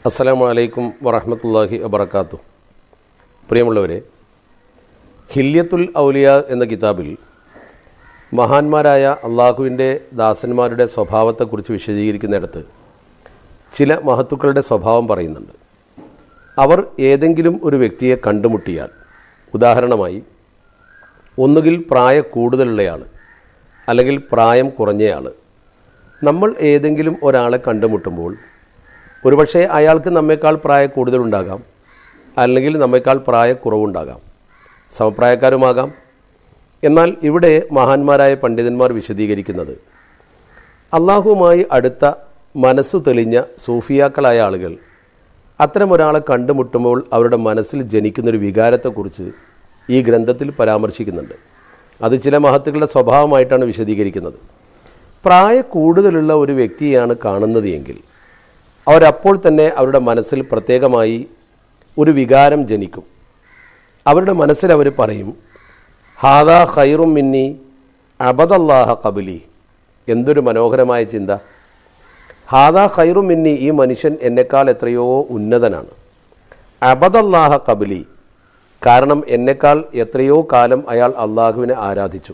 അസ്സലാമു അലൈക്കും വറഹമത്തല്ലാഹി വബർക്കാത്തു പ്രിയമുള്ളവരെ ഹില്യത്തുൽ ഔലിയ എന്ന കിതാബിൽ മഹാന്മാരായ അള്ളാഹുവിൻ്റെ ദാസന്മാരുടെ സ്വഭാവത്തെക്കുറിച്ച് വിശദീകരിക്കുന്നിടത്ത് ചില മഹത്തുക്കളുടെ സ്വഭാവം പറയുന്നുണ്ട് അവർ ഏതെങ്കിലും ഒരു വ്യക്തിയെ കണ്ടുമുട്ടിയാൽ ഉദാഹരണമായി ഒന്നുകിൽ പ്രായ കൂടുതലുള്ളയാൾ അല്ലെങ്കിൽ പ്രായം കുറഞ്ഞയാൾ നമ്മൾ ഏതെങ്കിലും ഒരാളെ കണ്ടുമുട്ടുമ്പോൾ ഒരുപക്ഷെ അയാൾക്ക് നമ്മേക്കാൾ പ്രായ കൂടുതലുണ്ടാകാം അല്ലെങ്കിൽ നമ്മേക്കാൾ പ്രായ കുറവുണ്ടാകാം സമപ്രായക്കാരുമാകാം എന്നാൽ ഇവിടെ മഹാന്മാരായ പണ്ഡിതന്മാർ വിശദീകരിക്കുന്നത് അള്ളാഹുവുമായി അടുത്ത മനസ്സു തെളിഞ്ഞ സൂഫിയാക്കളായ ആളുകൾ അത്തരം ഒരാളെ കണ്ടുമുട്ടുമ്പോൾ അവരുടെ മനസ്സിൽ ജനിക്കുന്നൊരു വികാരത്തെക്കുറിച്ച് ഈ ഗ്രന്ഥത്തിൽ പരാമർശിക്കുന്നുണ്ട് അത് ചില മഹത്തുക്കളുടെ സ്വഭാവമായിട്ടാണ് വിശദീകരിക്കുന്നത് പ്രായ കൂടുതലുള്ള ഒരു വ്യക്തിയെയാണ് കാണുന്നത് എങ്കിൽ അവരപ്പോൾ തന്നെ അവരുടെ മനസ്സിൽ പ്രത്യേകമായി ഒരു വികാരം ജനിക്കും അവരുടെ മനസ്സിൽ അവർ പറയും ഹാദാ ഖൈറും മിന്നി അബദല്ലാഹ കബിലി എന്തൊരു മനോഹരമായ ചിന്ത ഹാദാ ഖൈറും മിന്നി ഈ മനുഷ്യൻ എന്നെക്കാൾ എത്രയോ ഉന്നതനാണ് അബദല്ലാഹ കബിലി കാരണം എന്നെക്കാൾ എത്രയോ കാലം അയാൾ അള്ളാഹുവിനെ ആരാധിച്ചു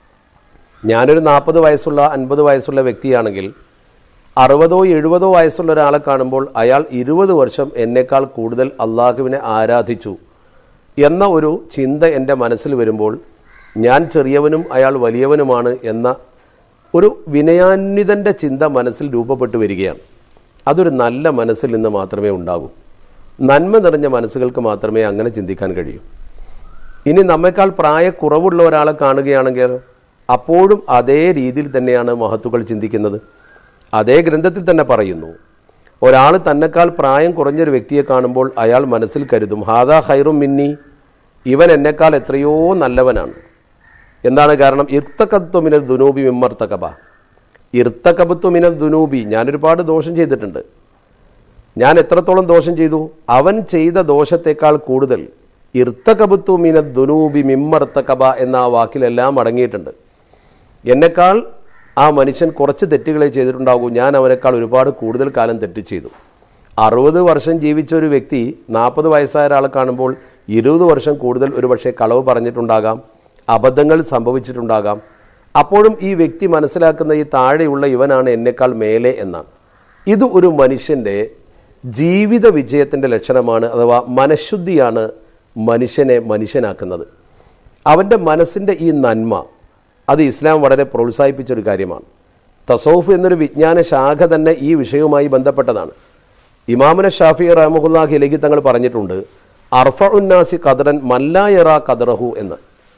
ഞാനൊരു നാൽപ്പത് വയസ്സുള്ള അൻപത് വയസ്സുള്ള വ്യക്തിയാണെങ്കിൽ അറുപതോ എഴുപതോ വയസ്സുള്ള ഒരാളെ കാണുമ്പോൾ അയാൾ ഇരുപത് വർഷം എന്നേക്കാൾ കൂടുതൽ അള്ളാഹുവിനെ ആരാധിച്ചു എന്ന ഒരു ചിന്ത എൻ്റെ മനസ്സിൽ വരുമ്പോൾ ഞാൻ ചെറിയവനും അയാൾ വലിയവനുമാണ് എന്ന ഒരു വിനയാന്വിതൻ്റെ ചിന്ത മനസ്സിൽ രൂപപ്പെട്ടു വരികയാണ് അതൊരു നല്ല മനസ്സിൽ നിന്ന് മാത്രമേ ഉണ്ടാകൂ നന്മ നിറഞ്ഞ മനസ്സുകൾക്ക് മാത്രമേ അങ്ങനെ ചിന്തിക്കാൻ കഴിയൂ ഇനി നമ്മേക്കാൾ പ്രായക്കുറവുള്ള ഒരാളെ കാണുകയാണെങ്കിൽ അപ്പോഴും അതേ രീതിയിൽ തന്നെയാണ് മഹത്തുക്കൾ ചിന്തിക്കുന്നത് അതേ ഗ്രന്ഥത്തിൽ തന്നെ പറയുന്നു ഒരാൾ തന്നെക്കാൾ പ്രായം കുറഞ്ഞൊരു വ്യക്തിയെ കാണുമ്പോൾ അയാൾ മനസ്സിൽ കരുതും ഹാദാ ഹൈറും മിന്നി ഇവൻ എന്നെക്കാൾ എത്രയോ നല്ലവനാണ് എന്താണ് കാരണം ഇർത്തകത്വ മിനൽ ദുനൂബി മിമ്മർത്തകബ ഇർത്തകബത്വ മിനൽ ദുനൂബി ഞാനൊരുപാട് ദോഷം ചെയ്തിട്ടുണ്ട് ഞാൻ എത്രത്തോളം ദോഷം ചെയ്തു അവൻ ചെയ്ത ദോഷത്തേക്കാൾ കൂടുതൽ ഇർത്തകബത്വ മിനൽ ദുനൂബി മിമ്മർത്തകബ എന്ന ആ വാക്കിലെല്ലാം അടങ്ങിയിട്ടുണ്ട് എന്നെക്കാൾ ആ മനുഷ്യൻ കുറച്ച് തെറ്റുകളെ ചെയ്തിട്ടുണ്ടാകൂ ഞാൻ അവനേക്കാൾ ഒരുപാട് കൂടുതൽ കാലം തെറ്റ് ചെയ്തു അറുപത് വർഷം ജീവിച്ച ഒരു വ്യക്തി നാൽപ്പത് വയസ്സായ ഒരാളെ കാണുമ്പോൾ ഇരുപത് വർഷം കൂടുതൽ ഒരുപക്ഷെ കളവ് പറഞ്ഞിട്ടുണ്ടാകാം അബദ്ധങ്ങൾ സംഭവിച്ചിട്ടുണ്ടാകാം അപ്പോഴും ഈ വ്യക്തി മനസ്സിലാക്കുന്ന ഈ താഴെയുള്ള ഇവനാണ് എന്നെക്കാൾ മേലെ എന്നാണ് ഇത് ഒരു മനുഷ്യൻ്റെ ജീവിത വിജയത്തിൻ്റെ ലക്ഷണമാണ് അഥവാ മനഃശുദ്ധിയാണ് മനുഷ്യനെ മനുഷ്യനാക്കുന്നത് അവൻ്റെ മനസ്സിൻ്റെ ഈ നന്മ അത് ഇസ്ലാം വളരെ പ്രോത്സാഹിപ്പിച്ചൊരു കാര്യമാണ് തസൗഫ് എന്നൊരു വിജ്ഞാന ശാഖ തന്നെ ഈ വിഷയവുമായി ബന്ധപ്പെട്ടതാണ് ഇമാമന ഷാഫി റഹമുല്ലാഹി അലഹി തങ്ങൾ പറഞ്ഞിട്ടുണ്ട് അർഫ ഉന്നാസി ഖദറൻ മല്ലായറ ഖദറഹു എന്ന്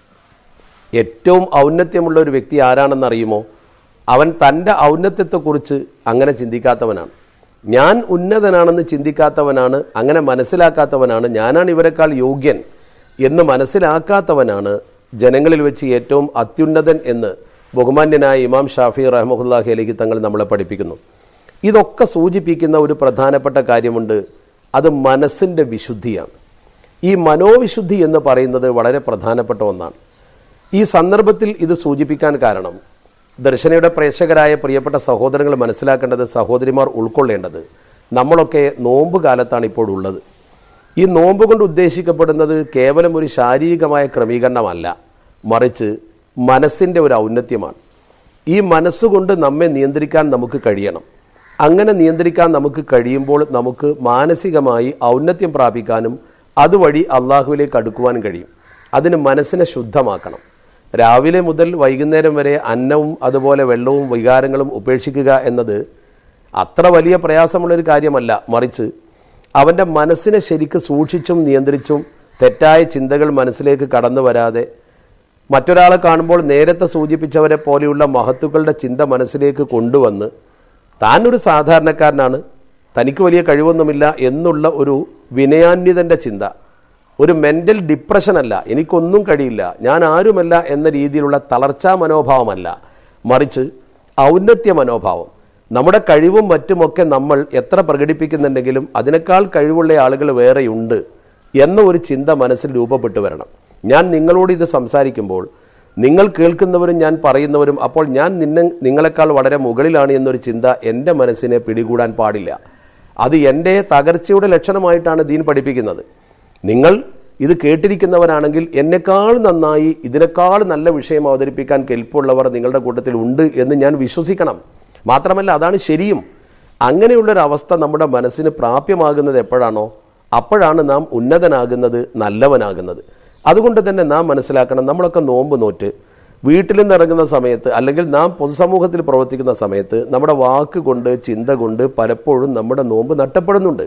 ഏറ്റവും ഔന്നത്യമുള്ള ഒരു വ്യക്തി ആരാണെന്നറിയുമോ അവൻ തൻ്റെ ഔന്നത്യത്തെക്കുറിച്ച് അങ്ങനെ ചിന്തിക്കാത്തവനാണ് ഞാൻ ഉന്നതനാണെന്ന് ചിന്തിക്കാത്തവനാണ് അങ്ങനെ മനസ്സിലാക്കാത്തവനാണ് ഞാനാണ് ഇവരെക്കാൾ യോഗ്യൻ എന്ന് മനസ്സിലാക്കാത്തവനാണ് ജനങ്ങളിൽ വെച്ച് ഏറ്റവും അത്യുന്നതൻ എന്ന് ബഹുമാന്യനായ ഇമാം ഷാഫി റഹ്മുല്ലാഹി അലഹി തങ്ങൾ നമ്മളെ പഠിപ്പിക്കുന്നു ഇതൊക്കെ സൂചിപ്പിക്കുന്ന ഒരു പ്രധാനപ്പെട്ട കാര്യമുണ്ട് അത് മനസ്സിൻ്റെ വിശുദ്ധിയാണ് ഈ മനോവിശുദ്ധി എന്ന് പറയുന്നത് വളരെ പ്രധാനപ്പെട്ട ഒന്നാണ് ഈ സന്ദർഭത്തിൽ ഇത് സൂചിപ്പിക്കാൻ കാരണം ദർശനയുടെ പ്രേക്ഷകരായ പ്രിയപ്പെട്ട സഹോദരങ്ങൾ മനസ്സിലാക്കേണ്ടത് സഹോദരിമാർ ഉൾക്കൊള്ളേണ്ടത് നമ്മളൊക്കെ നോമ്പ് കാലത്താണ് ഇപ്പോൾ ഉള്ളത് ഈ നോമ്പ് കൊണ്ട് ഉദ്ദേശിക്കപ്പെടുന്നത് കേവലം ഒരു ശാരീരികമായ ക്രമീകരണമല്ല മറിച്ച് മനസ്സിൻ്റെ ഒരു ഔന്നത്യമാണ് ഈ മനസ്സുകൊണ്ട് നമ്മെ നിയന്ത്രിക്കാൻ നമുക്ക് കഴിയണം അങ്ങനെ നിയന്ത്രിക്കാൻ നമുക്ക് കഴിയുമ്പോൾ നമുക്ക് മാനസികമായി ഔന്നത്യം പ്രാപിക്കാനും അതുവഴി അള്ളാഹുവിലേക്ക് അടുക്കുവാനും കഴിയും അതിന് മനസ്സിനെ ശുദ്ധമാക്കണം രാവിലെ മുതൽ വൈകുന്നേരം വരെ അന്നവും അതുപോലെ വെള്ളവും വികാരങ്ങളും ഉപേക്ഷിക്കുക എന്നത് അത്ര വലിയ പ്രയാസമുള്ളൊരു കാര്യമല്ല മറിച്ച് അവൻ്റെ മനസ്സിനെ ശരിക്ക് സൂക്ഷിച്ചും നിയന്ത്രിച്ചും തെറ്റായ ചിന്തകൾ മനസ്സിലേക്ക് കടന്നു വരാതെ മറ്റൊരാളെ കാണുമ്പോൾ നേരത്തെ സൂചിപ്പിച്ചവരെ പോലെയുള്ള മഹത്തുക്കളുടെ ചിന്ത മനസ്സിലേക്ക് കൊണ്ടുവന്ന് താൻ ഒരു സാധാരണക്കാരനാണ് തനിക്ക് വലിയ കഴിവൊന്നുമില്ല എന്നുള്ള ഒരു വിനയാന്വിതൻ്റെ ചിന്ത ഒരു മെൻ്റൽ ഡിപ്രഷനല്ല എനിക്കൊന്നും കഴിയില്ല ഞാൻ ആരുമല്ല എന്ന രീതിയിലുള്ള തളർച്ചാ മനോഭാവമല്ല മറിച്ച് ഔന്നത്യ മനോഭാവം നമ്മുടെ കഴിവും മറ്റുമൊക്കെ നമ്മൾ എത്ര പ്രകടിപ്പിക്കുന്നുണ്ടെങ്കിലും അതിനേക്കാൾ കഴിവുള്ള ആളുകൾ വേറെയുണ്ട് എന്ന ഒരു ചിന്ത മനസ്സിൽ രൂപപ്പെട്ടു വരണം ഞാൻ നിങ്ങളോട് ഇത് സംസാരിക്കുമ്പോൾ നിങ്ങൾ കേൾക്കുന്നവരും ഞാൻ പറയുന്നവരും അപ്പോൾ ഞാൻ നിന്നെ നിങ്ങളെക്കാൾ വളരെ മുകളിലാണ് എന്നൊരു ചിന്ത എൻ്റെ മനസ്സിനെ പിടികൂടാൻ പാടില്ല അത് എൻ്റെ തകർച്ചയുടെ ലക്ഷണമായിട്ടാണ് ദീൻ പഠിപ്പിക്കുന്നത് നിങ്ങൾ ഇത് കേട്ടിരിക്കുന്നവരാണെങ്കിൽ എന്നെക്കാൾ നന്നായി ഇതിനേക്കാൾ നല്ല വിഷയം അവതരിപ്പിക്കാൻ കെൽപ്പുള്ളവർ നിങ്ങളുടെ കൂട്ടത്തിൽ ഉണ്ട് എന്ന് ഞാൻ വിശ്വസിക്കണം മാത്രമല്ല അതാണ് ശരിയും അങ്ങനെയുള്ളൊരവസ്ഥ നമ്മുടെ മനസ്സിന് പ്രാപ്യമാകുന്നത് എപ്പോഴാണോ അപ്പോഴാണ് നാം ഉന്നതനാകുന്നത് നല്ലവനാകുന്നത് അതുകൊണ്ട് തന്നെ നാം മനസ്സിലാക്കണം നമ്മളൊക്കെ നോമ്പ് നോറ്റ് വീട്ടിൽ നിന്ന് ഇറങ്ങുന്ന സമയത്ത് അല്ലെങ്കിൽ നാം പൊതുസമൂഹത്തിൽ പ്രവർത്തിക്കുന്ന സമയത്ത് നമ്മുടെ വാക്ക് കൊണ്ട് ചിന്ത കൊണ്ട് പലപ്പോഴും നമ്മുടെ നോമ്പ് നഷ്ടപ്പെടുന്നുണ്ട്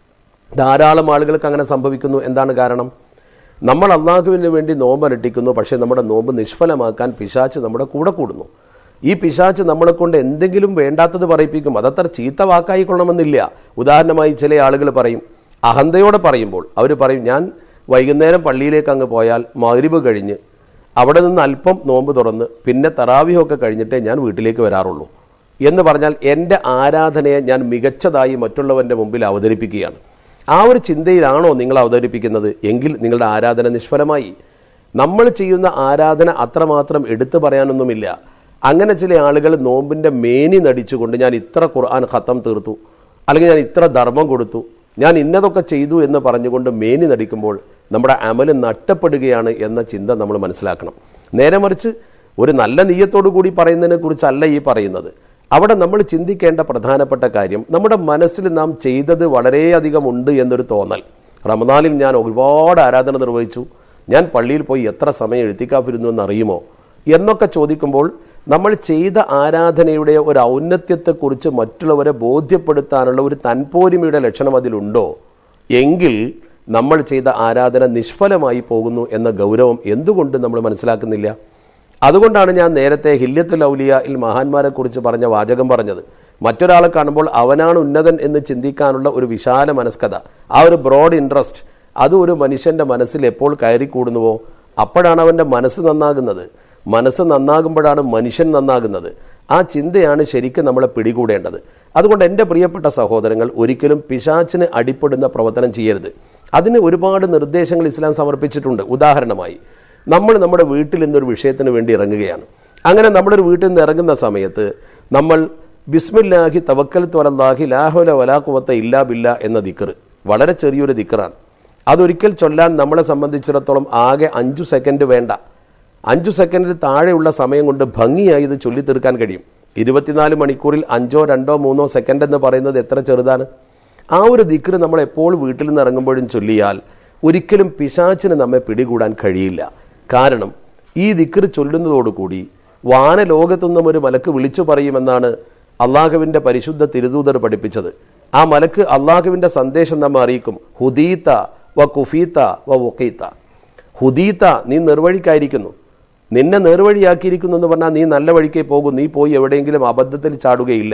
ധാരാളം ആളുകൾക്ക് അങ്ങനെ സംഭവിക്കുന്നു എന്താണ് കാരണം നമ്മൾ അള്ളാഹുവിന് വേണ്ടി നോമ്പ് അനുഷ്ഠിക്കുന്നു പക്ഷേ നമ്മുടെ നോമ്പ് നിഷ്ഫലമാക്കാൻ പിശാച്ച് നമ്മുടെ കൂടെ കൂടുന്നു ഈ പിശാച്ച് നമ്മളെ കൊണ്ട് എന്തെങ്കിലും വേണ്ടാത്തത് പറയിപ്പിക്കും അതത്ര ചീത്ത വാക്കായിക്കൊള്ളണമെന്നില്ല ഉദാഹരണമായി ചില ആളുകൾ പറയും അഹന്തയോടെ പറയുമ്പോൾ അവർ പറയും ഞാൻ വൈകുന്നേരം പള്ളിയിലേക്ക് അങ്ങ് പോയാൽ മഗ്രിബ് കഴിഞ്ഞ് അവിടെ നിന്ന് അല്പം നോമ്പ് തുറന്ന് പിന്നെ തറാവിഹൊക്കെ കഴിഞ്ഞിട്ടേ ഞാൻ വീട്ടിലേക്ക് വരാറുള്ളൂ എന്ന് പറഞ്ഞാൽ എൻ്റെ ആരാധനയെ ഞാൻ മികച്ചതായി മറ്റുള്ളവൻ്റെ മുമ്പിൽ അവതരിപ്പിക്കുകയാണ് ആ ഒരു ചിന്തയിലാണോ നിങ്ങൾ അവതരിപ്പിക്കുന്നത് എങ്കിൽ നിങ്ങളുടെ ആരാധന നിഷ്ഫലമായി നമ്മൾ ചെയ്യുന്ന ആരാധന അത്രമാത്രം എടുത്തു പറയാനൊന്നുമില്ല അങ്ങനെ ചില ആളുകൾ നോമ്പിൻ്റെ മേനി നടിച്ചുകൊണ്ട് ഞാൻ ഇത്ര ഖുർആൻ ഖത്തം തീർത്തു അല്ലെങ്കിൽ ഞാൻ ഇത്ര ധർമ്മം കൊടുത്തു ഞാൻ ഇന്നതൊക്കെ ചെയ്തു എന്ന് പറഞ്ഞുകൊണ്ട് മേനി നടിക്കുമ്പോൾ നമ്മുടെ അമല് നഷ്ടപ്പെടുകയാണ് എന്ന ചിന്ത നമ്മൾ മനസ്സിലാക്കണം നേരെ മറിച്ച് ഒരു നല്ല നീയത്തോടു കൂടി പറയുന്നതിനെ കുറിച്ചല്ല ഈ പറയുന്നത് അവിടെ നമ്മൾ ചിന്തിക്കേണ്ട പ്രധാനപ്പെട്ട കാര്യം നമ്മുടെ മനസ്സിൽ നാം ചെയ്തത് വളരെയധികം ഉണ്ട് എന്നൊരു തോന്നൽ റമദാനിൽ ഞാൻ ഒരുപാട് ആരാധന നിർവഹിച്ചു ഞാൻ പള്ളിയിൽ പോയി എത്ര സമയം എഴുത്തിക്കാഫിരുന്നു എന്നറിയുമോ എന്നൊക്കെ ചോദിക്കുമ്പോൾ നമ്മൾ ചെയ്ത ആരാധനയുടെ ഒരു ഔന്നത്യത്തെക്കുറിച്ച് മറ്റുള്ളവരെ ബോധ്യപ്പെടുത്താനുള്ള ഒരു തൻപോരിമയുടെ ലക്ഷണം അതിലുണ്ടോ എങ്കിൽ നമ്മൾ ചെയ്ത ആരാധന നിഷ്ഫലമായി പോകുന്നു എന്ന ഗൗരവം എന്തുകൊണ്ട് നമ്മൾ മനസ്സിലാക്കുന്നില്ല അതുകൊണ്ടാണ് ഞാൻ നേരത്തെ ഹില്യത്തുൽ ഔലിയയിൽ മഹാന്മാരെക്കുറിച്ച് പറഞ്ഞ വാചകം പറഞ്ഞത് മറ്റൊരാളെ കാണുമ്പോൾ അവനാണ് ഉന്നതൻ എന്ന് ചിന്തിക്കാനുള്ള ഒരു വിശാല മനസ്കത ആ ഒരു ബ്രോഡ് ഇൻട്രസ്റ്റ് അത് ഒരു മനുഷ്യൻ്റെ മനസ്സിൽ എപ്പോൾ കയറിക്കൂടുന്നുവോ അപ്പോഴാണ് അവൻ്റെ മനസ്സ് നന്നാകുന്നത് മനസ്സ് നന്നാകുമ്പോഴാണ് മനുഷ്യൻ നന്നാകുന്നത് ആ ചിന്തയാണ് ശരിക്കും നമ്മളെ പിടികൂടേണ്ടത് അതുകൊണ്ട് എൻ്റെ പ്രിയപ്പെട്ട സഹോദരങ്ങൾ ഒരിക്കലും പിശാച്ചിന് അടിപ്പെടുന്ന പ്രവർത്തനം ചെയ്യരുത് അതിന് ഒരുപാട് നിർദ്ദേശങ്ങൾ ഇസ്ലാം സമർപ്പിച്ചിട്ടുണ്ട് ഉദാഹരണമായി നമ്മൾ നമ്മുടെ വീട്ടിൽ നിന്നൊരു വിഷയത്തിന് വേണ്ടി ഇറങ്ങുകയാണ് അങ്ങനെ നമ്മളൊരു വീട്ടിൽ നിന്ന് ഇറങ്ങുന്ന സമയത്ത് നമ്മൾ ബിസ്മില്ലാഹി തവക്കൽ ത്വലല്ലാഹി ലാഹുല വലാക്കുവത്ത ഇല്ലാ ബില്ല എന്ന ദിക്കറ് വളരെ ചെറിയൊരു ദിക്കറാണ് അതൊരിക്കൽ ചൊല്ലാൻ നമ്മളെ സംബന്ധിച്ചിടത്തോളം ആകെ അഞ്ചു സെക്കൻഡ് വേണ്ട അഞ്ചു സെക്കൻഡിൽ താഴെയുള്ള സമയം കൊണ്ട് ഭംഗിയായി ഇത് ചൊല്ലിത്തീർക്കാൻ കഴിയും ഇരുപത്തിനാല് മണിക്കൂറിൽ അഞ്ചോ രണ്ടോ മൂന്നോ സെക്കൻഡ് എന്ന് പറയുന്നത് എത്ര ചെറുതാണ് ആ ഒരു ദിക്റ് നമ്മൾ എപ്പോൾ വീട്ടിൽ നിന്ന് ഇറങ്ങുമ്പോഴും ചൊല്ലിയാൽ ഒരിക്കലും പിശാച്ചിന് നമ്മെ പിടികൂടാൻ കഴിയില്ല കാരണം ഈ ദിക്റ് ചൊല്ലുന്നതോടുകൂടി വാനലോകത്തുനിന്നും ഒരു മലക്ക് വിളിച്ചു പറയുമെന്നാണ് അള്ളാഹുവിൻ്റെ പരിശുദ്ധ തിരുദൂതർ പഠിപ്പിച്ചത് ആ മലക്ക് അള്ളാഹുവിൻ്റെ സന്ദേശം നമ്മെ അറിയിക്കും ഹുദീത്ത വ കുഫീത്ത വ വൊക്കീത്ത ഹുദീത്ത നീ നിർവഴിക്കായിരിക്കുന്നു നിന്നെ നേർവഴിയാക്കിയിരിക്കുന്നു എന്ന് പറഞ്ഞാൽ നീ നല്ല വഴിക്കേ പോകും നീ പോയി എവിടെയെങ്കിലും അബദ്ധത്തിൽ ചാടുകയില്ല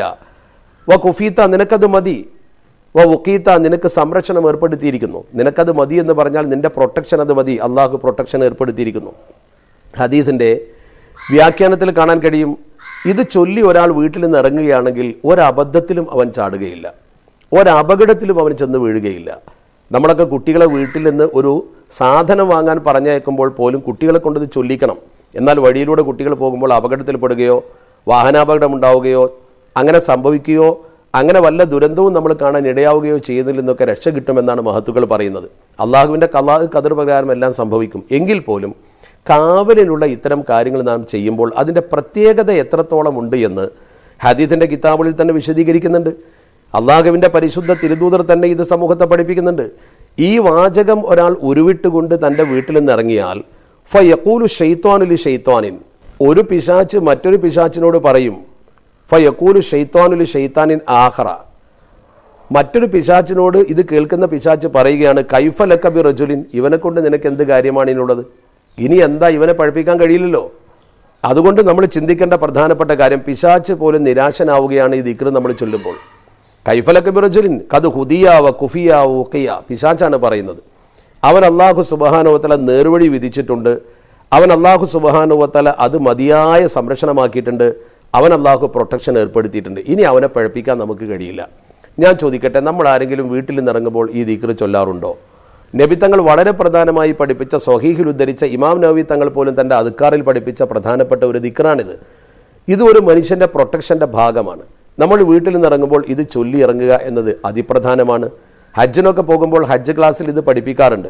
വ കുഫീത്ത നിനക്കത് മതി വ ഉക്കീത്ത നിനക്ക് സംരക്ഷണം ഏർപ്പെടുത്തിയിരിക്കുന്നു നിനക്കത് മതി എന്ന് പറഞ്ഞാൽ നിന്റെ പ്രൊട്ടക്ഷൻ അത് മതി അള്ളാഹു പ്രൊട്ടക്ഷൻ ഏർപ്പെടുത്തിയിരിക്കുന്നു ഹദീസിൻ്റെ വ്യാഖ്യാനത്തിൽ കാണാൻ കഴിയും ഇത് ചൊല്ലി ഒരാൾ വീട്ടിൽ നിന്ന് ഇറങ്ങുകയാണെങ്കിൽ ഒരബദ്ധത്തിലും അവൻ ചാടുകയില്ല ഒരപകടത്തിലും അവൻ ചെന്ന് വീഴുകയില്ല നമ്മളൊക്കെ കുട്ടികളെ വീട്ടിൽ നിന്ന് ഒരു സാധനം വാങ്ങാൻ പറഞ്ഞയക്കുമ്പോൾ പോലും കുട്ടികളെ കൊണ്ടത് ചൊല്ലിക്കണം എന്നാൽ വഴിയിലൂടെ കുട്ടികൾ പോകുമ്പോൾ അപകടത്തിൽപ്പെടുകയോ വാഹനാപകടം ഉണ്ടാവുകയോ അങ്ങനെ സംഭവിക്കുകയോ അങ്ങനെ വല്ല ദുരന്തവും നമ്മൾ കാണാൻ ഇടയാവുകയോ ചെയ്യുന്നതിൽ നിന്നൊക്കെ രക്ഷ കിട്ടുമെന്നാണ് മഹത്തുക്കൾ പറയുന്നത് അള്ളാഹുവിൻ്റെ കലാഹ് കതിർ പ്രകാരം എല്ലാം സംഭവിക്കും എങ്കിൽ പോലും കാവലിനുള്ള ഇത്തരം കാര്യങ്ങൾ നാം ചെയ്യുമ്പോൾ അതിൻ്റെ പ്രത്യേകത എത്രത്തോളം ഉണ്ട് എന്ന് ഹദീദിൻ്റെ കിതാബുകളിൽ തന്നെ വിശദീകരിക്കുന്നുണ്ട് അള്ളാഹുവിൻ്റെ പരിശുദ്ധ തിരുദൂതർ തന്നെ ഇത് സമൂഹത്തെ പഠിപ്പിക്കുന്നുണ്ട് ഈ വാചകം ഒരാൾ ഉരുവിട്ടുകൊണ്ട് തൻ്റെ വീട്ടിൽ നിന്ന് ഇറങ്ങിയാൽ ഫയക്കൂലു ഷെയ്ത്വാനുലി ഷെയ്ത്വാനിൻ ഒരു പിശാച്ച് മറ്റൊരു പിശാച്ചിനോട് പറയും ഫയക്കൂലു ഷെയ്ത്വാനുലി ഷെയ്ത്താനിൻ ആഹറ മറ്റൊരു പിശാച്ചിനോട് ഇത് കേൾക്കുന്ന പിശാച്ച് പറയുകയാണ് കൈഫലക്ക ബി റജുലിൻ ഇവനെ കൊണ്ട് നിനക്ക് എന്ത് കാര്യമാണ് ഇതിനുള്ളത് ഇനി എന്താ ഇവനെ പഠിപ്പിക്കാൻ കഴിയില്ലല്ലോ അതുകൊണ്ട് നമ്മൾ ചിന്തിക്കേണ്ട പ്രധാനപ്പെട്ട കാര്യം പിശാച്ച് പോലും നിരാശനാവുകയാണ് ഈ ദിക്ർ നമ്മൾ ചൊല്ലുമ്പോൾ കൈഫലക്ക ബി റജുലിൻ കത് ഹുദിയാവ കുഫിയാവ ഉക്കയ്യ പിശാച്ചാണ് പറയുന്നത് അവൻ അള്ളാഹു സുബഹാനുവത്തല നേർവഴി വിധിച്ചിട്ടുണ്ട് അവൻ അള്ളാഹു സുബഹാനുവത്തല അത് മതിയായ സംരക്ഷണമാക്കിയിട്ടുണ്ട് അവൻ അള്ളാഹു പ്രൊട്ടക്ഷൻ ഏർപ്പെടുത്തിയിട്ടുണ്ട് ഇനി അവനെ പഴപ്പിക്കാൻ നമുക്ക് കഴിയില്ല ഞാൻ ചോദിക്കട്ടെ നമ്മൾ ആരെങ്കിലും വീട്ടിൽ നിന്നിറങ്ങുമ്പോൾ ഈ ദിക്ർ ചൊല്ലാറുണ്ടോ നബി തങ്ങൾ വളരെ പ്രധാനമായി പഠിപ്പിച്ച സ്വഹീഹിൽ ഉദ്ധരിച്ച ഇമാം നബി തങ്ങൾ പോലും തൻ്റെ അതുക്കാറിൽ പഠിപ്പിച്ച പ്രധാനപ്പെട്ട ഒരു ദിക്റാണിത് ഇത് ഒരു മനുഷ്യൻ്റെ പ്രൊട്ടക്ഷൻ്റെ ഭാഗമാണ് നമ്മൾ വീട്ടിൽ നിന്ന് ഇറങ്ങുമ്പോൾ ഇത് ചൊല്ലി ഇറങ്ങുക എന്നത് അതിപ്രധാനമാണ് ഹജ്ജിനൊക്കെ പോകുമ്പോൾ ഹജ്ജ് ക്ലാസ്സിൽ ഇത് പഠിപ്പിക്കാറുണ്ട്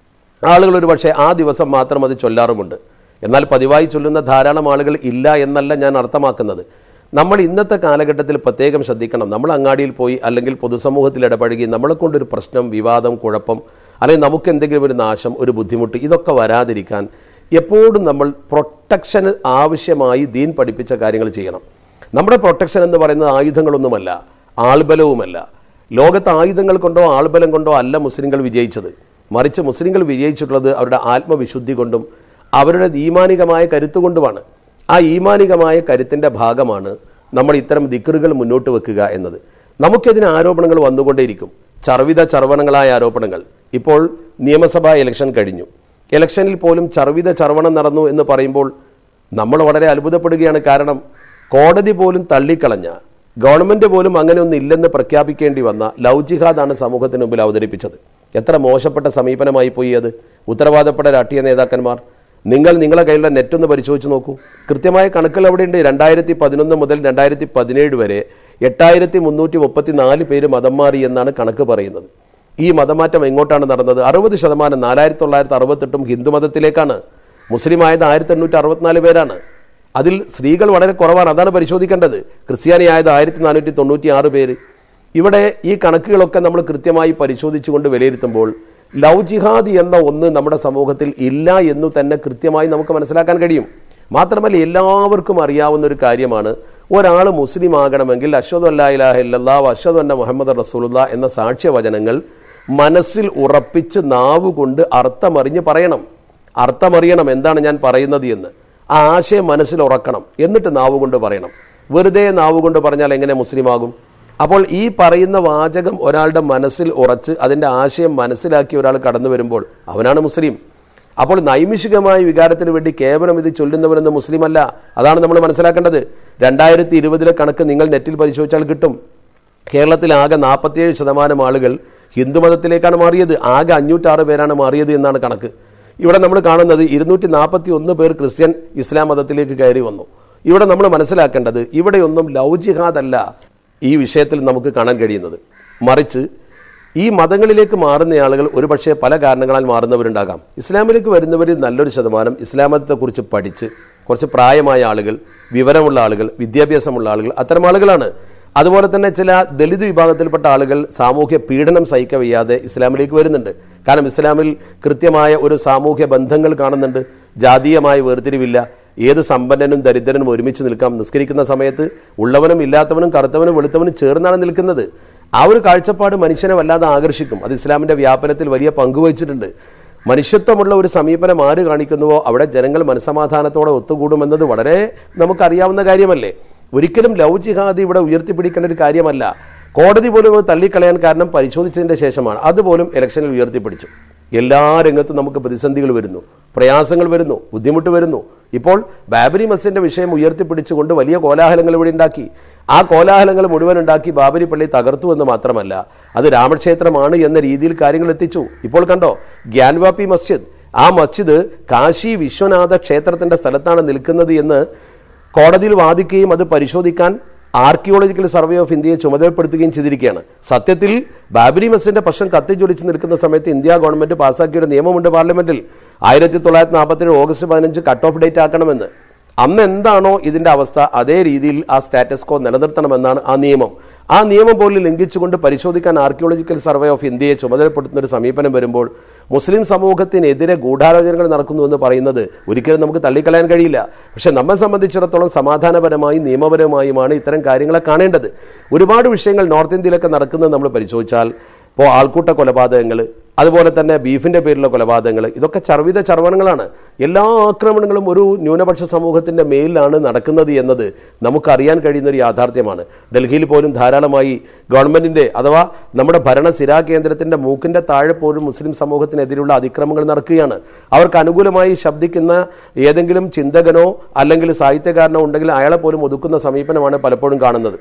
ആളുകൾ ഒരു പക്ഷേ ആ ദിവസം മാത്രം അത് ചൊല്ലാറുമുണ്ട് എന്നാൽ പതിവായി ചൊല്ലുന്ന ധാരാളം ആളുകൾ ഇല്ല എന്നല്ല ഞാൻ അർത്ഥമാക്കുന്നത് നമ്മൾ ഇന്നത്തെ കാലഘട്ടത്തിൽ പ്രത്യേകം ശ്രദ്ധിക്കണം നമ്മൾ അങ്ങാടിയിൽ പോയി അല്ലെങ്കിൽ പൊതുസമൂഹത്തിൽ ഇടപഴകി നമ്മളെ കൊണ്ടൊരു പ്രശ്നം വിവാദം കുഴപ്പം അല്ലെങ്കിൽ നമുക്ക് എന്തെങ്കിലും ഒരു നാശം ഒരു ബുദ്ധിമുട്ട് ഇതൊക്കെ വരാതിരിക്കാൻ എപ്പോഴും നമ്മൾ പ്രൊട്ടക്ഷന് ആവശ്യമായി ദീൻ പഠിപ്പിച്ച കാര്യങ്ങൾ ചെയ്യണം നമ്മുടെ പ്രൊട്ടക്ഷൻ എന്ന് പറയുന്നത് ആയുധങ്ങളൊന്നുമല്ല ആൾബലവുമല്ല ലോകത്ത് ആയുധങ്ങൾ കൊണ്ടോ ആൾബലം കൊണ്ടോ അല്ല മുസ്ലിങ്ങൾ വിജയിച്ചത് മറിച്ച് മുസ്ലിങ്ങൾ വിജയിച്ചിട്ടുള്ളത് അവരുടെ ആത്മവിശുദ്ധി കൊണ്ടും അവരുടെ ഈമാനികമായ കരുത്തുകൊണ്ടുമാണ് ആ ഈമാനികമായ കരുത്തിൻ്റെ ഭാഗമാണ് നമ്മൾ ഇത്തരം ദിക്കറുകൾ മുന്നോട്ട് വെക്കുക എന്നത് നമുക്കെതിന് ആരോപണങ്ങൾ വന്നുകൊണ്ടേയിരിക്കും ചർവിത ചർവണങ്ങളായ ആരോപണങ്ങൾ ഇപ്പോൾ നിയമസഭാ ഇലക്ഷൻ കഴിഞ്ഞു ഇലക്ഷനിൽ പോലും ചർവിത ചർവണം നടന്നു എന്ന് പറയുമ്പോൾ നമ്മൾ വളരെ അത്ഭുതപ്പെടുകയാണ് കാരണം കോടതി പോലും തള്ളിക്കളഞ്ഞ ഗവൺമെന്റ് പോലും അങ്ങനെ ഒന്നും ഇല്ലെന്ന് പ്രഖ്യാപിക്കേണ്ടി വന്ന ലവ് ജിഹാദാണ് സമൂഹത്തിന് മുമ്പിൽ അവതരിപ്പിച്ചത് എത്ര മോശപ്പെട്ട സമീപനമായി പോയി അത് ഉത്തരവാദപ്പെട്ട രാഷ്ട്രീയ നേതാക്കന്മാർ നിങ്ങൾ നിങ്ങളെ കയ്യിലുള്ള നെറ്റ് ഒന്ന് പരിശോധിച്ച് നോക്കൂ കൃത്യമായ കണക്കുകൾ അവിടെയുണ്ട് രണ്ടായിരത്തി പതിനൊന്ന് മുതൽ രണ്ടായിരത്തി പതിനേഴ് വരെ എട്ടായിരത്തി മുന്നൂറ്റി മുപ്പത്തി നാല് പേര് മതം മാറി എന്നാണ് കണക്ക് പറയുന്നത് ഈ മതമാറ്റം എങ്ങോട്ടാണ് നടന്നത് അറുപത് ശതമാനം നാലായിരത്തി തൊള്ളായിരത്തി അറുപത്തെട്ടും ഹിന്ദുമതത്തിലേക്കാണ് മുസ്ലിം ആയത് ആയിരത്തി എണ്ണൂറ്റി അറുപത്തിനാല് പേരാണ് അതിൽ സ്ത്രീകൾ വളരെ കുറവാണ് അതാണ് പരിശോധിക്കേണ്ടത് ക്രിസ്ത്യാനി ആയത് ആയിരത്തി നാനൂറ്റി തൊണ്ണൂറ്റി ആറ് പേര് ഇവിടെ ഈ കണക്കുകളൊക്കെ നമ്മൾ കൃത്യമായി പരിശോധിച്ചുകൊണ്ട് വിലയിരുത്തുമ്പോൾ ലവ് ജിഹാദ് എന്ന ഒന്ന് നമ്മുടെ സമൂഹത്തിൽ ഇല്ല എന്ന് തന്നെ കൃത്യമായി നമുക്ക് മനസ്സിലാക്കാൻ കഴിയും മാത്രമല്ല എല്ലാവർക്കും അറിയാവുന്ന ഒരു കാര്യമാണ് ഒരാൾ മുസ്ലിം ആകണമെങ്കിൽ അശ്വദ് അല്ലാ ഇലാഹ ഇല്ലല്ലാ അശ്വദ് അന്ന മുഹമ്മദ് റസൂലുള്ള എന്ന സാക്ഷ്യവചനങ്ങൾ മനസ്സിൽ ഉറപ്പിച്ച് നാവ് കൊണ്ട് അർത്ഥമറിഞ്ഞ് പറയണം അർത്ഥമറിയണം എന്താണ് ഞാൻ പറയുന്നത് എന്ന് ആ ആശയം മനസ്സിൽ ഉറക്കണം എന്നിട്ട് നാവ് കൊണ്ട് പറയണം വെറുതെ നാവ് കൊണ്ട് പറഞ്ഞാൽ എങ്ങനെ മുസ്ലിം ആകും അപ്പോൾ ഈ പറയുന്ന വാചകം ഒരാളുടെ മനസ്സിൽ ഉറച്ച് അതിൻ്റെ ആശയം മനസ്സിലാക്കി ഒരാൾ കടന്നു വരുമ്പോൾ അവനാണ് മുസ്ലിം അപ്പോൾ നൈമിഷികമായ വികാരത്തിന് വേണ്ടി കേവലം ഇത് ചൊല്ലുന്നവനെന്ന് മുസ്ലിം അല്ല അതാണ് നമ്മൾ മനസ്സിലാക്കേണ്ടത് രണ്ടായിരത്തി ഇരുപതിലെ കണക്ക് നിങ്ങൾ നെറ്റിൽ പരിശോധിച്ചാൽ കിട്ടും കേരളത്തിൽ ആകെ നാൽപ്പത്തിയേഴ് ശതമാനം ആളുകൾ ഹിന്ദുമതത്തിലേക്കാണ് മാറിയത് ആകെ അഞ്ഞൂറ്റാറ് പേരാണ് മാറിയത് എന്നാണ് കണക്ക് ഇവിടെ നമ്മൾ കാണുന്നത് ഇരുന്നൂറ്റി നാൽപ്പത്തി ഒന്ന് പേർ ക്രിസ്ത്യൻ ഇസ്ലാം മതത്തിലേക്ക് കയറി വന്നു ഇവിടെ നമ്മൾ മനസ്സിലാക്കേണ്ടത് ഇവിടെയൊന്നും ലവ് ജിഹാദ് അല്ല ഈ വിഷയത്തിൽ നമുക്ക് കാണാൻ കഴിയുന്നത് മറിച്ച് ഈ മതങ്ങളിലേക്ക് മാറുന്ന ആളുകൾ ഒരുപക്ഷെ പല കാരണങ്ങളാൽ മാറുന്നവരുണ്ടാകാം ഇസ്ലാമിലേക്ക് വരുന്നവരിൽ നല്ലൊരു ശതമാനം ഇസ്ലാം മതത്തെക്കുറിച്ച് പഠിച്ച് കുറച്ച് പ്രായമായ ആളുകൾ വിവരമുള്ള ആളുകൾ വിദ്യാഭ്യാസമുള്ള ആളുകൾ അത്തരം ആളുകളാണ് അതുപോലെ തന്നെ ചില ദലിത് വിഭാഗത്തിൽപ്പെട്ട ആളുകൾ സാമൂഹ്യ പീഡനം സഹിക്കവയ്യാതെ ഇസ്ലാമിലേക്ക് വരുന്നുണ്ട് കാരണം ഇസ്ലാമിൽ കൃത്യമായ ഒരു സാമൂഹ്യ ബന്ധങ്ങൾ കാണുന്നുണ്ട് ജാതീയമായ വേർതിരിവില്ല ഏത് സമ്പന്നനും ദരിദ്രനും ഒരുമിച്ച് നിൽക്കാം നിസ്കരിക്കുന്ന സമയത്ത് ഉള്ളവനും ഇല്ലാത്തവനും കറുത്തവനും വെളുത്തവനും ചേർന്നാണ് നിൽക്കുന്നത് ആ ഒരു കാഴ്ചപ്പാട് മനുഷ്യനെ വല്ലാതെ ആകർഷിക്കും അത് ഇസ്ലാമിന്റെ വ്യാപനത്തിൽ വലിയ പങ്കുവഹിച്ചിട്ടുണ്ട് മനുഷ്യത്വമുള്ള ഒരു സമീപനം ആര് കാണിക്കുന്നുവോ അവിടെ ജനങ്ങൾ മനസമാധാനത്തോടെ ഒത്തുകൂടുമെന്നത് വളരെ നമുക്കറിയാവുന്ന കാര്യമല്ലേ ഒരിക്കലും ലവ് ജിഹാദ് ഇവിടെ ഉയർത്തിപ്പിടിക്കേണ്ട ഒരു കാര്യമല്ല കോടതി പോലും അത് തള്ളിക്കളയാൻ കാരണം പരിശോധിച്ചതിന്റെ ശേഷമാണ് അതുപോലും ഇലക്ഷനിൽ ഉയർത്തിപ്പിടിച്ചു എല്ലാ രംഗത്തും നമുക്ക് പ്രതിസന്ധികൾ വരുന്നു പ്രയാസങ്ങൾ വരുന്നു ബുദ്ധിമുട്ട് വരുന്നു ഇപ്പോൾ ബാബരി മസ്ജിദിന്റെ വിഷയം ഉയർത്തിപ്പിടിച്ചുകൊണ്ട് വലിയ കോലാഹലങ്ങൾ ഇവിടെ ഉണ്ടാക്കി ആ കോലാഹലങ്ങൾ മുഴുവൻ ഉണ്ടാക്കി ബാബരി പള്ളി തകർത്തു എന്ന് മാത്രമല്ല അത് രാമക്ഷേത്രമാണ് എന്ന രീതിയിൽ കാര്യങ്ങൾ എത്തിച്ചു ഇപ്പോൾ കണ്ടോ ഗ്യാൻവാപ്പി മസ്ജിദ് ആ മസ്ജിദ് കാശി വിശ്വനാഥ ക്ഷേത്രത്തിന്റെ സ്ഥലത്താണ് നിൽക്കുന്നത് എന്ന് കോടതിയിൽ വാദിക്കുകയും അത് പരിശോധിക്കാൻ ആർക്കിയോളജിക്കൽ സർവേ ഓഫ് ഇന്ത്യയെ ചുമതലപ്പെടുത്തുകയും ചെയ്തിരിക്കുകയാണ് സത്യത്തിൽ ബാബരി മസ്ജിദിന്റെ പ്രശ്നം കത്തിജ്വലിച്ച് നിൽക്കുന്ന സമയത്ത് ഇന്ത്യ ഗവൺമെന്റ് പാസ്സാക്കിയ ഒരു നിയമമുണ്ട് പാർലമെന്റിൽ ആയിരത്തി തൊള്ളായിരത്തി നാൽപ്പത്തേഴ് ഓഗസ്റ്റ് പതിനഞ്ച് കട്ട് ഓഫ് ഡേറ്റ് ആക്കണമെന്ന് അന്ന് എന്താണോ ഇതിന്റെ അവസ്ഥ അതേ രീതിയിൽ ആ സ്റ്റാറ്റസ് കോ നിലനിർത്തണമെന്നാണ് ആ നിയമം ആ നിയമം പോലും ലംഘിച്ചുകൊണ്ട് പരിശോധിക്കാൻ ആർക്കിയോളജിക്കൽ സർവേ ഓഫ് ഇന്ത്യയെ ചുമതലപ്പെടുത്തുന്ന ഒരു സമീപനം വരുമ്പോൾ മുസ്ലിം സമൂഹത്തിനെതിരെ ഗൂഢാലോചനകൾ നടക്കുന്നു എന്ന് പറയുന്നത് ഒരിക്കലും നമുക്ക് തള്ളിക്കളയാൻ കഴിയില്ല പക്ഷെ നമ്മെ സംബന്ധിച്ചിടത്തോളം സമാധാനപരമായും നിയമപരമായുമാണ് ഇത്തരം കാര്യങ്ങളെ കാണേണ്ടത് ഒരുപാട് വിഷയങ്ങൾ നോർത്ത് ഇന്ത്യയിലൊക്കെ നടക്കുന്നത് നമ്മൾ പരിശോധിച്ചാൽ ഇപ്പോൾ ആൾക്കൂട്ട കൊലപാതകങ്ങൾ അതുപോലെ തന്നെ ബീഫിന്റെ പേരിലുള്ള കൊലപാതകങ്ങൾ ഇതൊക്കെ ചർവിത ചർവണങ്ങളാണ് എല്ലാ ആക്രമണങ്ങളും ഒരു ന്യൂനപക്ഷ സമൂഹത്തിന്റെ മേലിലാണ് നടക്കുന്നത് എന്നത് നമുക്കറിയാൻ കഴിയുന്ന ഒരു യാഥാർത്ഥ്യമാണ് ഡൽഹിയിൽ പോലും ധാരാളമായി ഗവൺമെന്റിന്റെ അഥവാ നമ്മുടെ ഭരണ സിരാ കേന്ദ്രത്തിന്റെ മൂക്കിന്റെ താഴെ പോലും മുസ്ലിം സമൂഹത്തിനെതിരെയുള്ള അതിക്രമങ്ങൾ നടക്കുകയാണ് അവർക്ക് അനുകൂലമായി ശബ്ദിക്കുന്ന ഏതെങ്കിലും ചിന്തകനോ അല്ലെങ്കിൽ സാഹിത്യകാരനോ ഉണ്ടെങ്കിൽ അയാളെ പോലും ഒതുക്കുന്ന സമീപനമാണ് പലപ്പോഴും കാണുന്നത്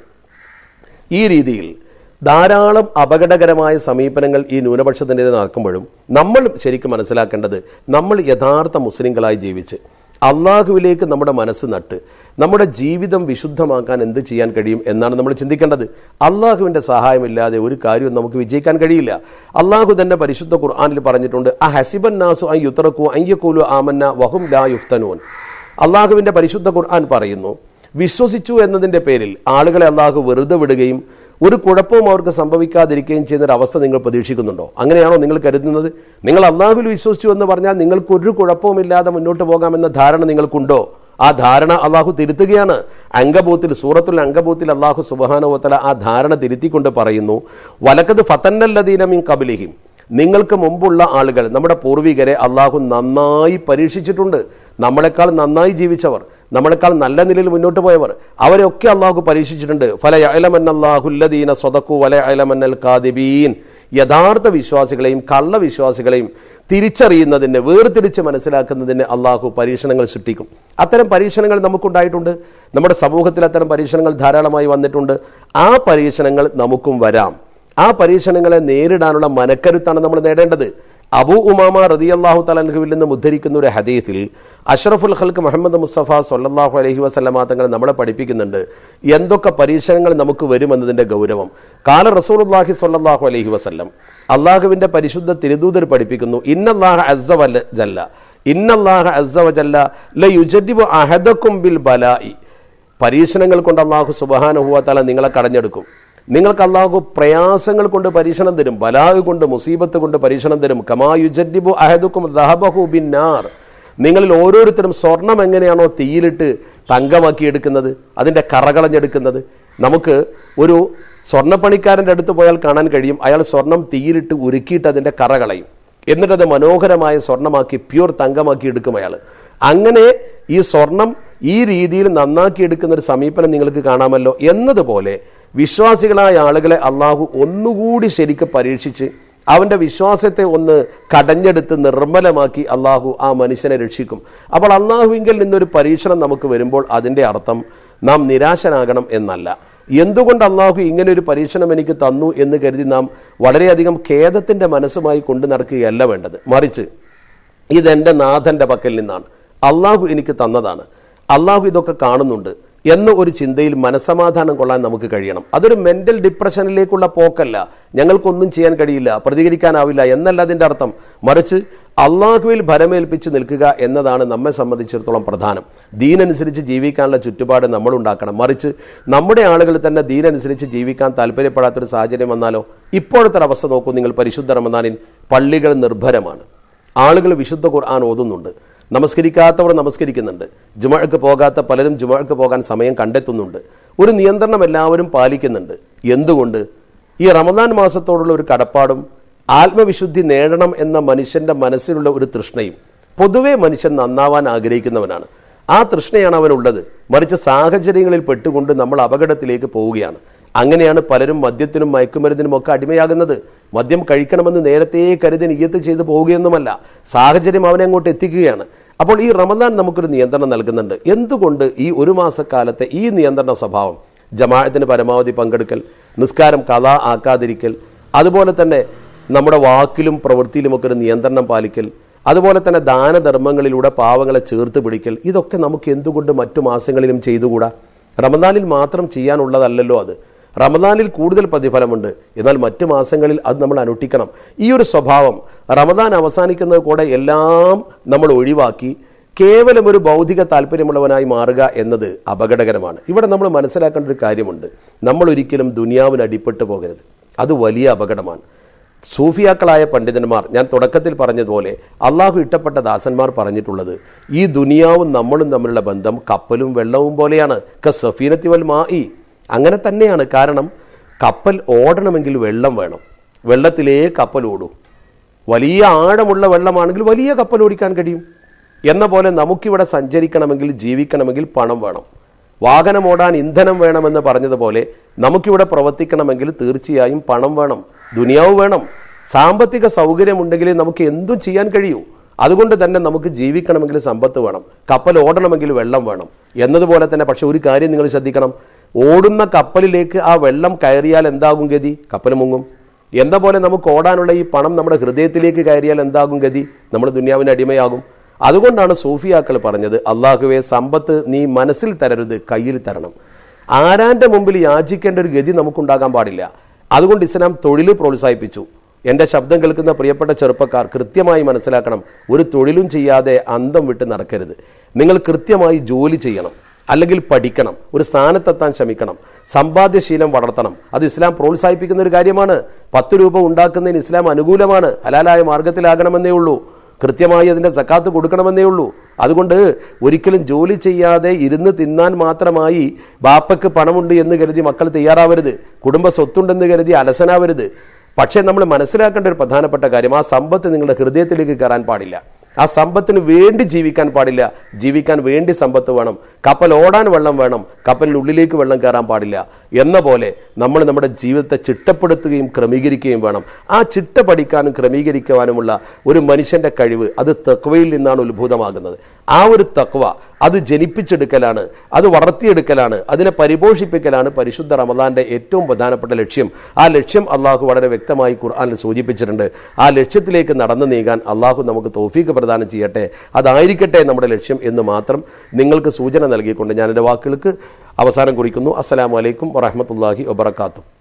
ഈ രീതിയിൽ ധാരാളം അപകടകരമായ സമീപനങ്ങൾ ഈ ന്യൂനപക്ഷത്തിൻ്റെ നടക്കുമ്പോഴും നമ്മൾ ശരിക്കും മനസ്സിലാക്കേണ്ടത് നമ്മൾ യഥാർത്ഥ മുസ്ലിങ്ങളായി ജീവിച്ച് അള്ളാഹുവിലേക്ക് നമ്മുടെ മനസ്സ് നട്ട് നമ്മുടെ ജീവിതം വിശുദ്ധമാക്കാൻ എന്ത് ചെയ്യാൻ കഴിയും എന്നാണ് നമ്മൾ ചിന്തിക്കേണ്ടത് അള്ളാഹുവിൻ്റെ സഹായമില്ലാതെ ഒരു കാര്യവും നമുക്ക് വിജയിക്കാൻ കഴിയില്ല അള്ളാഹു തന്നെ പരിശുദ്ധ ഖുർആാനിൽ പറഞ്ഞിട്ടുണ്ട് ആ ഹസിബൻ നാസു ഐ യുത്തറക്കു അയ്യക്കൂലു ആമന്ന വഹും ലാ യുഫ്തനൂൻ അള്ളാഹുവിൻ്റെ പരിശുദ്ധ ഖുർആൻ പറയുന്നു വിശ്വസിച്ചു എന്നതിൻ്റെ പേരിൽ ആളുകളെ അള്ളാഹു വെറുതെ വിടുകയും ഒരു കുഴപ്പവും അവർക്ക് സംഭവിക്കാതിരിക്കുകയും ചെയ്യുന്ന ഒരു അവസ്ഥ നിങ്ങൾ പ്രതീക്ഷിക്കുന്നുണ്ടോ അങ്ങനെയാണോ നിങ്ങൾ കരുതുന്നത് നിങ്ങൾ അള്ളാഹുവിൽ വിശ്വസിച്ചു എന്ന് പറഞ്ഞാൽ നിങ്ങൾക്ക് ഒരു കുഴപ്പവുമില്ലാതെ മുന്നോട്ട് പോകാമെന്ന ധാരണ നിങ്ങൾക്കുണ്ടോ ആ ധാരണ അള്ളാഹു തിരുത്തുകയാണ് അങ്കബൂത്തിൽ സൂറത്തുൽ അങ്കബൂത്തിൽ അള്ളാഹു സുബാനുവത്തല ആ ധാരണ തിരുത്തിക്കൊണ്ട് പറയുന്നു വലക്കത് ഫതന്നല്ലദീനമിൻ കബിലിഹിം നിങ്ങൾക്ക് മുമ്പുള്ള ആളുകൾ നമ്മുടെ പൂർവികരെ അള്ളാഹു നന്നായി പരീക്ഷിച്ചിട്ടുണ്ട് നമ്മളെക്കാൾ നന്നായി ജീവിച്ചവർ നമ്മളെക്കാൾ നല്ല നിലയിൽ മുന്നോട്ട് പോയവർ അവരെയൊക്കെ അള്ളാഹു പരീക്ഷിച്ചിട്ടുണ്ട് ഫല അലമന്നല്ലാഹുല്ലദീന സ്വതക്കു വല അലമന്നൽ കാദിബീൻ യഥാർത്ഥ വിശ്വാസികളെയും കള്ളവിശ്വാസികളെയും തിരിച്ചറിയുന്നതിന് വേർതിരിച്ച് മനസ്സിലാക്കുന്നതിന് അള്ളാഹു പരീക്ഷണങ്ങൾ സൃഷ്ടിക്കും അത്തരം പരീക്ഷണങ്ങൾ നമുക്കുണ്ടായിട്ടുണ്ട് നമ്മുടെ സമൂഹത്തിൽ അത്തരം പരീക്ഷണങ്ങൾ ധാരാളമായി വന്നിട്ടുണ്ട് ആ പരീക്ഷണങ്ങൾ നമുക്കും വരാം ആ പരീക്ഷണങ്ങളെ നേരിടാനുള്ള മനക്കരുത്താണ് നമ്മൾ നേടേണ്ടത് അബൂ ഉമാമ റതിയല്ലാഹു തലൻഹുവിൽ നിന്ന് ഉദ്ധരിക്കുന്ന ഒരു ഹദീത്തിൽ അഷ്റഫുൽ ഖൽക്ക് മുഹമ്മദ് മുസ്തഫ സൊല്ലാഹു അലഹി വസ്ലമാ തങ്ങൾ നമ്മളെ പഠിപ്പിക്കുന്നുണ്ട് എന്തൊക്കെ പരീക്ഷണങ്ങൾ നമുക്ക് വരുമെന്നതിൻ്റെ ഗൗരവം കാല റസൂലുല്ലാഹി സൊല്ലാഹു അലഹി വസ്ലം അള്ളാഹുവിൻ്റെ പരിശുദ്ധ തിരുദൂതർ പഠിപ്പിക്കുന്നു ഇന്നല്ലാഹ അസ്സവല്ല ജല്ല ഇന്നല്ലാഹ അസ്സവജല്ല ല യുജദ്ദിബു അഹദക്കും ബിൽ ബലായി പരീക്ഷണങ്ങൾ കൊണ്ട് അള്ളാഹു സുബഹാനുഹുവത്താല നിങ്ങളെ കടഞ്ഞെടുക്കും നിങ്ങൾക്ക് അള്ളാഹു പ്രയാസങ്ങൾ കൊണ്ട് പരീക്ഷണം തരും ബലാഹ് കൊണ്ട് മുസീബത്ത് കൊണ്ട് പരീക്ഷണം തരും കമായുജദ്ദിബു അഹദുക്കും ദഹബഹു ബിന്നാർ നിങ്ങളിൽ ഓരോരുത്തരും സ്വർണം എങ്ങനെയാണോ തീയിലിട്ട് തങ്കമാക്കി എടുക്കുന്നത് അതിൻ്റെ കറകളഞ്ഞെടുക്കുന്നത് നമുക്ക് ഒരു സ്വർണ്ണപ്പണിക്കാരൻ്റെ അടുത്ത് പോയാൽ കാണാൻ കഴിയും അയാൾ സ്വർണം തീയിലിട്ട് ഉരുക്കിയിട്ട് അതിൻ്റെ കറകളയും എന്നിട്ടത് മനോഹരമായ സ്വർണ്ണമാക്കി പ്യൂർ തങ്കമാക്കി എടുക്കും അയാൾ അങ്ങനെ ഈ സ്വർണം ഈ രീതിയിൽ നന്നാക്കി എടുക്കുന്ന ഒരു സമീപനം നിങ്ങൾക്ക് കാണാമല്ലോ എന്നതുപോലെ വിശ്വാസികളായ ആളുകളെ അള്ളാഹു ഒന്നുകൂടി ശരിക്ക് പരീക്ഷിച്ച് അവൻ്റെ വിശ്വാസത്തെ ഒന്ന് കടഞ്ഞെടുത്ത് നിർമ്മലമാക്കി അള്ളാഹു ആ മനുഷ്യനെ രക്ഷിക്കും അപ്പോൾ അള്ളാഹുവിങ്കിൽ നിന്നൊരു പരീക്ഷണം നമുക്ക് വരുമ്പോൾ അതിൻ്റെ അർത്ഥം നാം നിരാശനാകണം എന്നല്ല എന്തുകൊണ്ട് അള്ളാഹു ഇങ്ങനെ ഒരു പരീക്ഷണം എനിക്ക് തന്നു എന്ന് കരുതി നാം വളരെയധികം ഖേദത്തിൻ്റെ മനസ്സുമായി കൊണ്ടു നടക്കുകയല്ല വേണ്ടത് മറിച്ച് ഇതെൻ്റെ നാഥൻ്റെ പക്കൽ നിന്നാണ് അള്ളാഹു എനിക്ക് തന്നതാണ് അള്ളാഹു ഇതൊക്കെ കാണുന്നുണ്ട് എന്ന ഒരു ചിന്തയിൽ മനസമാധാനം കൊള്ളാൻ നമുക്ക് കഴിയണം അതൊരു മെന്റൽ ഡിപ്രഷനിലേക്കുള്ള പോക്കല്ല ഞങ്ങൾക്കൊന്നും ചെയ്യാൻ കഴിയില്ല പ്രതികരിക്കാനാവില്ല എന്നല്ല അതിൻ്റെ അർത്ഥം മറിച്ച് അള്ളാഹുവിൽ ഭരമേൽപ്പിച്ച് നിൽക്കുക എന്നതാണ് നമ്മെ സംബന്ധിച്ചിടത്തോളം പ്രധാനം ദീനനുസരിച്ച് ജീവിക്കാനുള്ള ചുറ്റുപാട് നമ്മൾ ഉണ്ടാക്കണം മറിച്ച് നമ്മുടെ ആളുകൾ തന്നെ ദീനനുസരിച്ച് ജീവിക്കാൻ താല്പര്യപ്പെടാത്തൊരു സാഹചര്യം വന്നാലോ ഇപ്പോഴത്തെ ഒരു അവസ്ഥ നോക്കൂ നിങ്ങൾ പരിശുദ്ധ റമദാനിൽ പള്ളികൾ നിർഭരമാണ് ആളുകൾ വിശുദ്ധ ഖുർആൻ ഓതുന്നുണ്ട് നമസ്കരിക്കാത്തവർ നമസ്കരിക്കുന്നുണ്ട് ജുമഴക്ക് പോകാത്ത പലരും ജുമഴക്ക് പോകാൻ സമയം കണ്ടെത്തുന്നുണ്ട് ഒരു നിയന്ത്രണം എല്ലാവരും പാലിക്കുന്നുണ്ട് എന്തുകൊണ്ട് ഈ റമദാൻ മാസത്തോടുള്ള ഒരു കടപ്പാടും ആത്മവിശുദ്ധി നേടണം എന്ന മനുഷ്യന്റെ മനസ്സിലുള്ള ഒരു തൃഷ്ണയും പൊതുവെ മനുഷ്യൻ നന്നാവാൻ ആഗ്രഹിക്കുന്നവനാണ് ആ തൃഷ്ണയാണ് അവനുള്ളത് മറിച്ച് സാഹചര്യങ്ങളിൽ പെട്ടുകൊണ്ട് നമ്മൾ അപകടത്തിലേക്ക് പോവുകയാണ് അങ്ങനെയാണ് പലരും മദ്യത്തിനും മയക്കുമരുന്നിനും ഒക്കെ അടിമയാകുന്നത് മദ്യം കഴിക്കണമെന്ന് നേരത്തെ കരുതി നിയ്യത്ത് ചെയ്തു പോവുകയൊന്നുമല്ല സാഹചര്യം അവനെ അങ്ങോട്ട് എത്തിക്കുകയാണ് അപ്പോൾ ഈ റമദാൻ നമുക്കൊരു നിയന്ത്രണം നൽകുന്നുണ്ട് എന്തുകൊണ്ട് ഈ ഒരു മാസക്കാലത്തെ ഈ നിയന്ത്രണ സ്വഭാവം ജമാഅത്തിന് പരമാവധി പങ്കെടുക്കൽ നിസ്കാരം കഥ ആക്കാതിരിക്കൽ അതുപോലെ തന്നെ നമ്മുടെ വാക്കിലും പ്രവൃത്തിയിലുമൊക്കെ ഒരു നിയന്ത്രണം പാലിക്കൽ അതുപോലെ തന്നെ ദാനധർമ്മങ്ങളിലൂടെ പാവങ്ങളെ ചേർത്ത് പിടിക്കൽ ഇതൊക്കെ നമുക്ക് എന്തുകൊണ്ട് മറ്റു മാസങ്ങളിലും ചെയ്തുകൂടാ റമദാനിൽ മാത്രം ചെയ്യാനുള്ളതല്ലല്ലോ അത് റമദാനിൽ കൂടുതൽ പ്രതിഫലമുണ്ട് എന്നാൽ മറ്റു മാസങ്ങളിൽ അത് നമ്മൾ അനുഷ്ഠിക്കണം ഈ ഒരു സ്വഭാവം റമദാൻ അവസാനിക്കുന്നത് കൂടെ എല്ലാം നമ്മൾ ഒഴിവാക്കി കേവലം ഒരു ഭൗതിക താല്പര്യമുള്ളവനായി മാറുക എന്നത് അപകടകരമാണ് ഇവിടെ നമ്മൾ മനസ്സിലാക്കേണ്ട ഒരു കാര്യമുണ്ട് നമ്മൾ ഒരിക്കലും ദുനിയാവിന് അടിപ്പെട്ടു പോകരുത് അത് വലിയ അപകടമാണ് സൂഫിയാക്കളായ പണ്ഡിതന്മാർ ഞാൻ തുടക്കത്തിൽ പറഞ്ഞതുപോലെ അള്ളാഹു ഇഷ്ടപ്പെട്ട ദാസന്മാർ പറഞ്ഞിട്ടുള്ളത് ഈ ദുനിയാവും നമ്മളും തമ്മിലുള്ള ബന്ധം കപ്പലും വെള്ളവും പോലെയാണ് ക സഫീനത്തി വൽ മായി അങ്ങനെ തന്നെയാണ് കാരണം കപ്പൽ ഓടണമെങ്കിൽ വെള്ളം വേണം വെള്ളത്തിലേ കപ്പൽ ഓടൂ വലിയ ആഴമുള്ള വെള്ളമാണെങ്കിൽ വലിയ കപ്പൽ ഓടിക്കാൻ കഴിയും എന്ന പോലെ നമുക്കിവിടെ സഞ്ചരിക്കണമെങ്കിൽ ജീവിക്കണമെങ്കിൽ പണം വേണം വാഹനം ഓടാൻ ഇന്ധനം വേണമെന്ന് പറഞ്ഞതുപോലെ നമുക്കിവിടെ പ്രവർത്തിക്കണമെങ്കിൽ തീർച്ചയായും പണം വേണം ദുനിയാവ് വേണം സാമ്പത്തിക സൗകര്യമുണ്ടെങ്കിലേ നമുക്ക് എന്തും ചെയ്യാൻ കഴിയൂ അതുകൊണ്ട് തന്നെ നമുക്ക് ജീവിക്കണമെങ്കിൽ സമ്പത്ത് വേണം കപ്പൽ ഓടണമെങ്കിൽ വെള്ളം വേണം എന്നതുപോലെ തന്നെ പക്ഷെ ഒരു കാര്യം നിങ്ങൾ ശ്രദ്ധിക്കണം ഓടുന്ന കപ്പലിലേക്ക് ആ വെള്ളം കയറിയാൽ എന്താകും ഗതി കപ്പൽ മുങ്ങും എന്ന പോലെ നമുക്ക് ഓടാനുള്ള ഈ പണം നമ്മുടെ ഹൃദയത്തിലേക്ക് കയറിയാൽ എന്താകും ഗതി നമ്മൾ ദുനിയാവിന് അടിമയാകും അതുകൊണ്ടാണ് സൂഫിയാക്കൾ പറഞ്ഞത് അള്ളാഹുവെ സമ്പത്ത് നീ മനസ്സിൽ തരരുത് കയ്യിൽ തരണം ആരാന്റെ മുമ്പിൽ യാചിക്കേണ്ട ഒരു ഗതി നമുക്കുണ്ടാകാൻ പാടില്ല അതുകൊണ്ട് ഇസ്ലാം തൊഴിൽ പ്രോത്സാഹിപ്പിച്ചു എൻ്റെ ശബ്ദം കേൾക്കുന്ന പ്രിയപ്പെട്ട ചെറുപ്പക്കാർ കൃത്യമായി മനസ്സിലാക്കണം ഒരു തൊഴിലും ചെയ്യാതെ അന്തം വിട്ട് നടക്കരുത് നിങ്ങൾ കൃത്യമായി ജോലി ചെയ്യണം അല്ലെങ്കിൽ പഠിക്കണം ഒരു സ്ഥാനത്തെത്താൻ ശ്രമിക്കണം സമ്പാദ്യശീലം വളർത്തണം അത് ഇസ്ലാം പ്രോത്സാഹിപ്പിക്കുന്ന ഒരു കാര്യമാണ് പത്ത് രൂപ ഉണ്ടാക്കുന്നതിന് ഇസ്ലാം അനുകൂലമാണ് ഹലാലായ മാർഗത്തിലാകണമെന്നേ ഉള്ളൂ കൃത്യമായി അതിൻ്റെ സക്കാത്ത് കൊടുക്കണമെന്നേ ഉള്ളൂ അതുകൊണ്ട് ഒരിക്കലും ജോലി ചെയ്യാതെ ഇരുന്ന് തിന്നാൻ മാത്രമായി ബാപ്പയ്ക്ക് പണമുണ്ട് എന്ന് കരുതി മക്കൾ തയ്യാറാവരുത് കുടുംബ സ്വത്തുണ്ടെന്ന് കരുതി അലസനാവരുത് പക്ഷേ നമ്മൾ മനസ്സിലാക്കേണ്ട ഒരു പ്രധാനപ്പെട്ട കാര്യം ആ സമ്പത്ത് നിങ്ങളുടെ ഹൃദയത്തിലേക്ക് കയറാൻ പാടില്ല ആ സമ്പത്തിന് വേണ്ടി ജീവിക്കാൻ പാടില്ല ജീവിക്കാൻ വേണ്ടി സമ്പത്ത് വേണം കപ്പൽ ഓടാൻ വെള്ളം വേണം കപ്പലിനുള്ളിലേക്ക് വെള്ളം കയറാൻ പാടില്ല എന്ന പോലെ നമ്മൾ നമ്മുടെ ജീവിതത്തെ ചിട്ടപ്പെടുത്തുകയും ക്രമീകരിക്കുകയും വേണം ആ ചിട്ട പഠിക്കാനും ക്രമീകരിക്കുവാനുമുള്ള ഒരു മനുഷ്യന്റെ കഴിവ് അത് തക്വയിൽ നിന്നാണ് ഉത്ഭൂതമാകുന്നത് ആ ഒരു തക്വ അത് ജനിപ്പിച്ചെടുക്കലാണ് അത് വളർത്തിയെടുക്കലാണ് അതിനെ പരിപോഷിപ്പിക്കലാണ് പരിശുദ്ധ റമദാന്റെ ഏറ്റവും പ്രധാനപ്പെട്ട ലക്ഷ്യം ആ ലക്ഷ്യം അള്ളാഹു വളരെ വ്യക്തമായി ഖുർആനിൽ സൂചിപ്പിച്ചിട്ടുണ്ട് ആ ലക്ഷ്യത്തിലേക്ക് നടന്നു നീങ്ങാൻ അള്ളാഹു നമുക്ക് തോഫീക്ക് പ്രദാനം ചെയ്യട്ടെ അതായിരിക്കട്ടെ നമ്മുടെ ലക്ഷ്യം എന്ന് മാത്രം നിങ്ങൾക്ക് സൂചന നൽകിക്കൊണ്ട് ഞാൻ എൻ്റെ വാക്കുകൾക്ക് അവസാനം കുറിക്കുന്നു അസ്സലാമു അലൈക്കും വറഹമത്തല്ലാഹി വബർക്കാത്തു